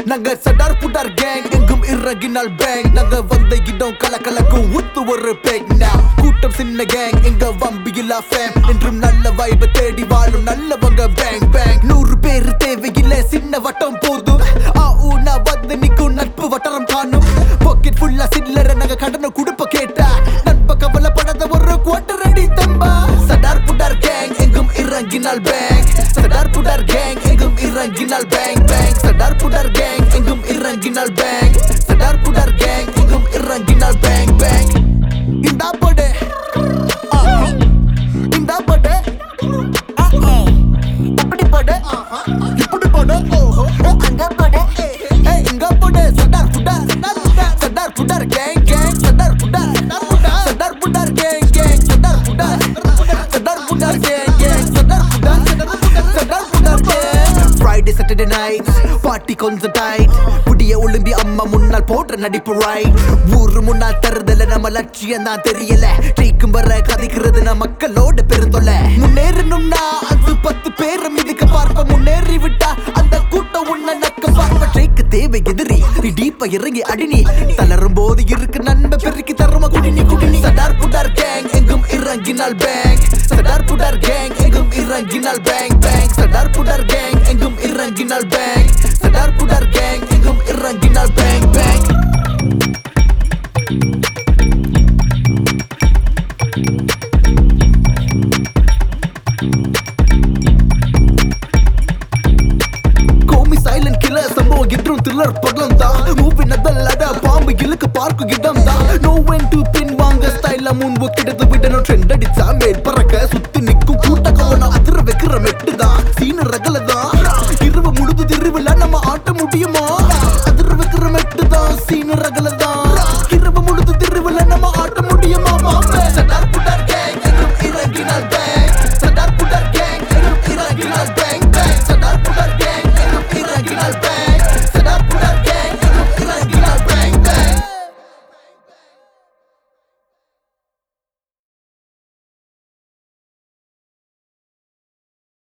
நாங்க சடார் புடார் கேங் எங்கும் இறங்கினால் பேங் நாங்க வந்த இடம் கலக்கலக்கும் உத்து ஒரு பேக் கூட்டம் சின்ன கேங் எங்க வம்பியில்லா ஃபேம் என்றும் நல்ல வைப தேடி வாழும் நல்லவங்க பேங் பேங் நூறு பேர் தேவையில்லை சின்ன வட்டம் போதும் ஆ ஊ நான் வந்து நிக்கும் நட்பு வட்டாரம் காணும் பாக்கெட் ஃபுல்லா சில்லற நாங்க கடனை குடுப்ப கேட்டா நண்ப கவலைப்படாத ஒரு குவார்டர் அடி தம்பா சடார் புடார் கேங் எங்கும் இறங்கினால் பேங் சடார் புடார் கேங் எங்கும் இறங்கினால் பேங் பேங் சடார் புடார் கேங் எங்கும் இறங்கினால் பேங் சடார் புடார் கேங் எங்கும் இறங்கினால் பேங் பேங் இந்த படே இந்த படே இப்படி படே இப்படி படே அங்க படே இங்க படே சடார் புடார் சடார் புடார் கேங் கேங் சடார் புடார் சடார் புடார் கேங் கேங் சடார் புடார் சடார் புடார் கேங் கேங் சடார் புடார் சடார் புடார் gang Friday Saturday night party கொஞ்சம் டைட் புடிய ஒளிம்பி அம்மா முன்னால் போடுற நடிப்பு ரைட் ஊரு முன்னால் தருதல நம்ம லட்சியம் தான் தெரியல ஜெயிக்கும் வர கதைக்கிறது நான் மக்களோட பெருந்தொல்ல முன்னேறணும்னா அது பத்து பேரை மிதிக்க பார்ப்ப முன்னேறி விட்டா அந்த கூட்டம் உன்னை நக்க பார்ப்ப ஜெயிக்க தேவை எதிரி நீ டீப்பா இறங்கி அடினி தளரும் போது இருக்கு நன்மை பெருக்கி தரும குடினி குடினி சடார் புடார் கேங் எங்கும் இறங்கினால் பேங் சடார் புடார் கேங் எங்கும் இறங்கினால் பேங் பேங் சடார் புடார் கேங் எங்கும் இறங்கினால் பேங் சடார் புடார் கேங் எங்கும் இறங்கினால் பேங் பேங் கோமி சைலண்ட் கில்லர் சம்பவம் என்றும் த்ரில்லர் படம் தான் மூவி நதல்லட பாம்பு இழுக்கு பார்க்கும் இடம் தான் நோ வென் டு பின் வாங்க ஸ்டைல முன் ஒக்கிடத்து விடணும் ட்ரெண்ட் அடிச்சா மேல் பறக்க சுத்தி நிக்கும் கூட்ட கவனம் அதிர வைக்கிற மெட்டு தான் சீன ரகல தான் இரவு முழுது திருவிழா நம்ம ஆட்ட முடியுமா அதிர வைக்கிற மெட்டு தான் சீன ரகல